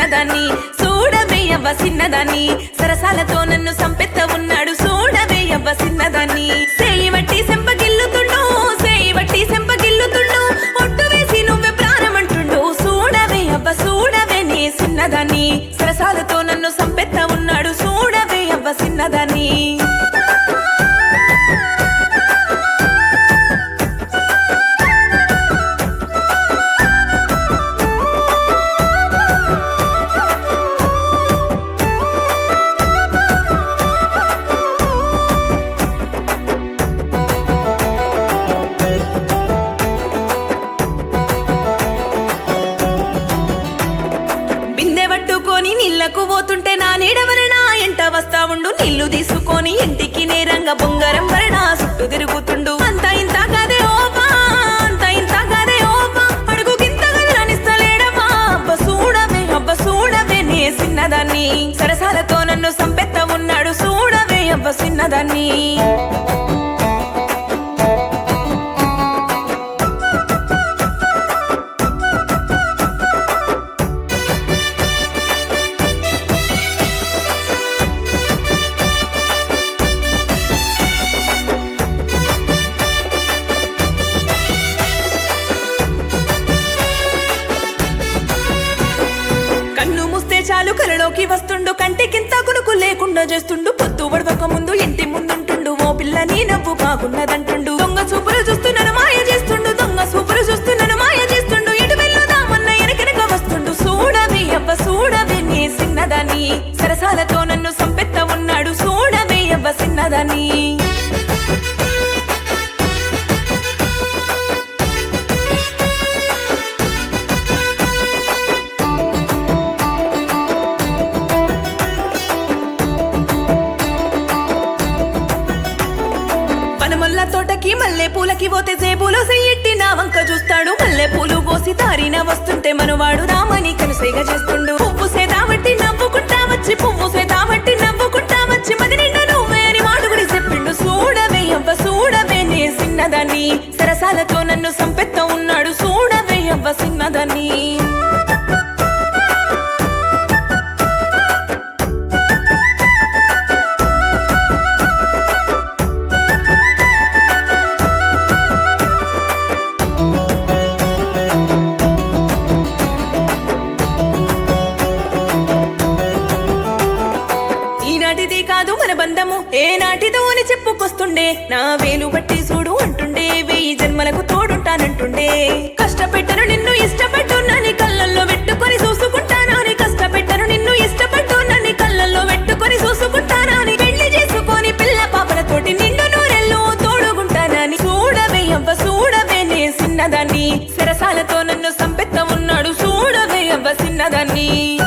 చిన్నదాన్ని చూడవే అవ్వ చిన్నదాన్ని సరసాలతో నన్ను సంపెత్త ఉన్నాడు చూడవే అవ్వ చిన్నదాన్ని సేయి వట్టి సెంపగిల్లుతుండు సేయి వట్టి సెంపగిల్లుతుండు ఒట్టు వేసి నువ్వే ప్రాణమంటుండు చూడవే అవ్వ చూడవే నీ చిన్నదాన్ని సరసాలతో నన్ను సంపెత్త ఉన్నాడు చూడవే అవ్వ చిన్నదాన్ని బిందె పట్టుకొని నీళ్లకు పోతుంటే నా నీడవరణ ఎంట వస్తా ఉండు నీళ్లు తీసుకొని ఇంటికి నేరంగా బొంగరం వరణ చుట్టూ తిరుగుతుండు అంత ఇంత కదే ఓపా అంత ఇంత కదే ఓపా అడుగు గింత గదలనిస్తలేడమా అబ్బ చూడవే అబ్బ చూడవే నే చిన్నదాన్ని సరసాలతో నన్ను సంపెత్త ఉన్నాడు చూడవే అబ్బ చిన్నదాన్ని కన్ను మూస్తే చాలు కలలోకి వస్తుండు కంటికింత కునుకు లేకుండా చేస్తుండు పొద్దు పడవక ముందు ఇంటి ముందుంటుండు ఓ పిల్ల నీ నవ్వు కాకున్నదంటుండు దొంగ చూపులు చూస్తున్నాను మాయ చేస్తుండు దొంగ చూపులు చూస్తున్నాను మాయ చేస్తుండు ఇటు వెళ్ళుదామన్న ఎనకెనక వస్తుండు చూడవే అవ్వ చూడవే నీ చిన్నదాన్ని సరసాలతో నన్ను సంపెత్త ఉన్నాడు చూడవే అవ్వ చిన్నదాన్ని పనమల్ల తోటకి మల్లె పూలకి పోతే జేబులో సెయ్యెట్టి నా వంక చూస్తాడు మల్లె పూలు కోసి తారిన వస్తుంటే మనవాడు రామని కనుసైగ చేస్తుండు పువ్వు సేదాబట్టి నవ్వుకుంటా వచ్చి పువ్వు సేదాబట్టి నవ్వుకుంటా వచ్చి మది నిండా నువ్వే అని మాడుగుడి చెప్పిండు చూడవే అవ్వ చూడవే నే చిన్నదాన్ని సరసాలతో నన్ను సంపెత్త ఉన్నాడు చూడవే అవ్వ చిన్నదాన్ని ఈనాటిది కాదు మన బంధము ఏ నాటిదో అని చెప్పుకొస్తుండే నా వేలు బట్టి చూడు అంటుండే వెయ్యి జన్మలకు తోడుంటానంటుండే కష్టపెట్టను నిన్ను ఇష్టపట్టునని కళ్ళల్లో పెట్టుకొని చూసుకుంటానని కష్టపెట్టను నిన్ను ఇష్టపట్టునని కళ్ళల్లో పెట్టుకొని చూసుకుంటానని పెళ్లి చేసుకొని పిల్ల పాపలతోటి నిండు నూరెల్లో తోడుగుంటానని చూడవే అవ్వ చూడవే నే చిన్నదాన్ని సరసాలతో నన్ను సంపెత్త ఉన్నాడు చూడవే అవ్వ చిన్నదాన్ని